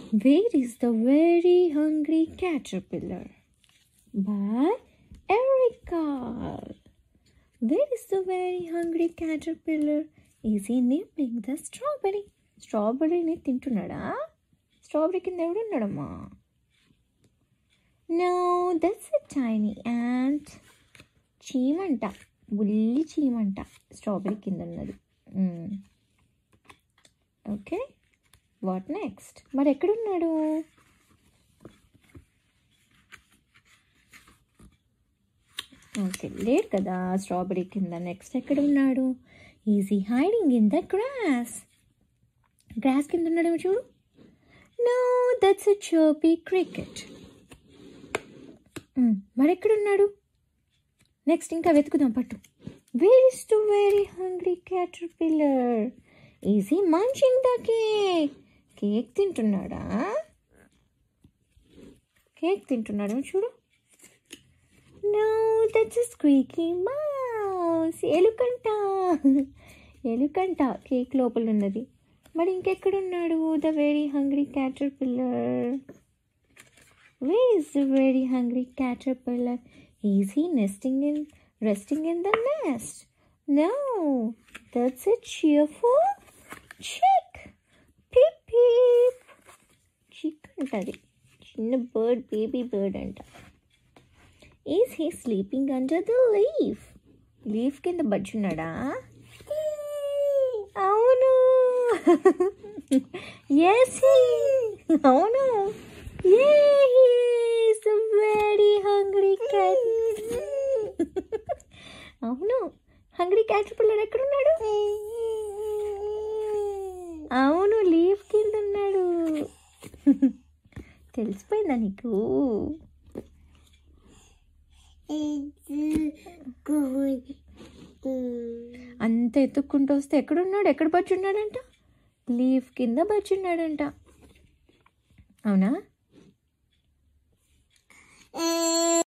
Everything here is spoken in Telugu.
Where is the very hungry caterpillar? By Erica. Where is the very hungry caterpillar? Is he nibbling the strawberry? స్ట్రాబెర్రీని తింటున్నాడా స్ట్రాబెర్రీ కింద ఎవడున్నాడమ్మా no that's a tiny ant చీమంట బుల్లి చీమంట స్ట్రాబెర్రీ కింద ఉన్నది ఓకే వాట్ నెక్స్ట్ మరి ఎక్కడున్నాడు ఓకే లేడు కదా స్ట్రాబెరీ కింద నెక్స్ట్ ఎక్కడ ఉన్నాడు is he hiding in the grass grass కింద ఉన్నాడేమో చూడు no that's a chirpy cricket మరి ఎక్కడున్నాడు నెక్స్ట్ ఇంకా వెతుకుదాం పట్టు where is the very hungry caterpillar is he munching the cake cake తింటున్నాడా కేక్ తింటున్నాడు చూడు నో దట్స్ స్క్వీకీ మౌస్ ఎలుకంట ఎలుకంట కేక్ లోపల ఉన్నది మరి ఇంకెక్కడున్నాడు the very hungry caterpillar where is the very hungry caterpillar is he nesting in resting in the nest no that's a cheerful chick peep peep chick అంటది చిన్న బర్డ్ బేబీ బర్డ్ అంట is he sleeping under the leaf leaf కింద బజ్జున్నాడా అవును ఎస్ అవును వెరీ హంగ్రీ క్యాట్ అవును హంగ్రీ క్యాట్ పిల్లడు ఎక్కడున్నాడు అవును లీఫ్ కింద ఉన్నాడు తెలిసిపోయిందా నీకు అంత ఎత్తుక్కుంటూ వస్తే ఎక్కడున్నాడు ఎక్కడ బచ్చున్నాడంట లీఫ్ కింద బచ్చున్నాడంట అవునా